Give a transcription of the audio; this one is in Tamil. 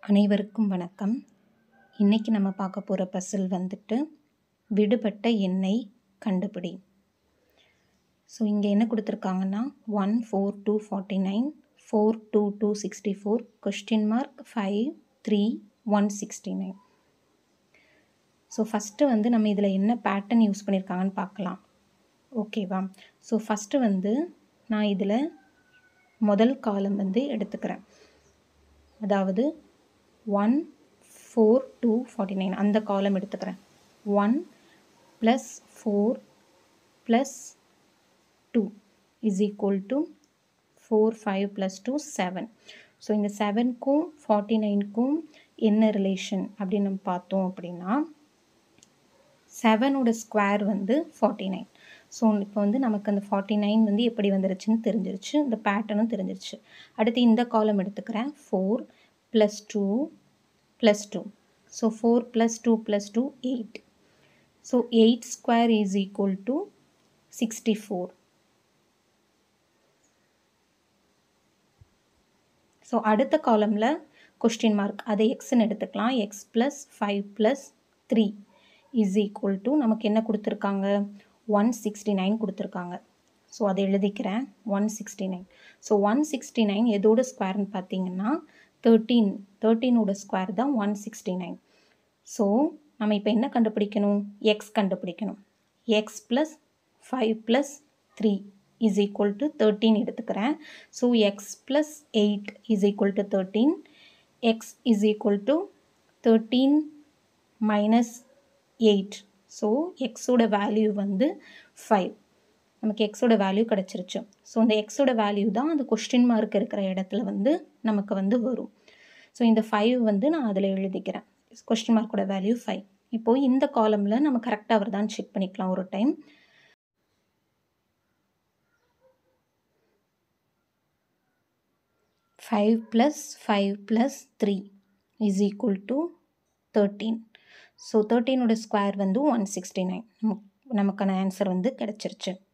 அனைவருக்கும் வணக்கம் இன்னைக்கு நம்ம பார்க்க போகிற பசில் வந்துட்டு விடுபட்ட எண்ணை கண்டுபிடி ஸோ இங்கே என்ன கொடுத்துருக்காங்கன்னா one four two forty nine four two two sixty four question mark five three one sixty nine so first வந்து நம்ம இதில் என்ன பேட்டர்ன் யூஸ் பண்ணியிருக்காங்கன்னு பார்க்கலாம் ஓகேவா ஸோ ஃபஸ்ட்டு வந்து நான் இதில் முதல் காலம் வந்து எடுத்துக்கிறேன் அதாவது one four two forty nine அந்த காலம் எடுத்துக்கிறேன் one plus four plus two is equal to four five plus two seven so இந்த செவனுக்கும் ஃபார்ட்டி நைனுக்கும் என்ன ரிலேஷன் அப்படின்னு நம்ம பார்த்தோம் அப்படின்னா செவனோட ஸ்கொயர் வந்து ஃபார்ட்டி நைன் ஸோ இப்போ வந்து நமக்கு அந்த ஃபார்ட்டி நைன் வந்து எப்படி வந்துருச்சுன்னு தெரிஞ்சிருச்சு இந்த பேட்டர்னும் தெரிஞ்சிருச்சு அடுத்து இந்த காலம் எடுத்துக்கிறேன் four plus two plus two so four plus two plus two eight so eight square is equal to sixty four so அடுத்த காலமில் கொஸ்டின் மார்க் அதை எக்ஸ்ன்னு எடுத்துக்கலாம் X plus five plus three is equal to நமக்கு என்ன கொடுத்துருக்காங்க ஒன் சிக்ஸ்டி நைன் கொடுத்துருக்காங்க ஸோ அதை எழுதிக்கிறேன் one sixty nine so one sixty nine எதோட ஸ்கொயர்னு பார்த்தீங்கன்னா தேர்ட்டீன் தேர்ட்டீனோட ஸ்கொயர் தான் ஒன் சிக்ஸ்டி நைன் ஸோ நம்ம இப்போ என்ன கண்டுபிடிக்கணும் எக்ஸ் கண்டுபிடிக்கணும் X plus five plus three is equal to thirteen எடுத்துக்கிறேன் so X plus eight is equal to thirteen X is equal to thirteen minus eight so எக்ஸோட வேல்யூ வந்து ஃபைவ் நமக்கு எக்ஸோட வேல்யூ கிடச்சிருச்சு ஸோ இந்த எக்ஸோட வேல்யூ தான் அந்த கொஸ்டின் மார்க் இருக்கிற இடத்துல வந்து நமக்கு வந்து வரும் ஸோ இந்த ஃபைவ் வந்து நான் அதில் எழுதிக்கிறேன் கொஸ்டின் மார்க்கோட வேல்யூ ஃபைவ் இப்போது இந்த காலமில் நம்ம கரெக்டாக வருதான்னு செக் பண்ணிக்கலாம் ஒரு time five plus five plus three is equal to thirteen so தேர்ட்டீனோட ஸ்கொயர் வந்து ஒன் சிக்ஸ்டி நைன் நமக்கான ஆன்சர் வந்து கிடச்சிருச்சு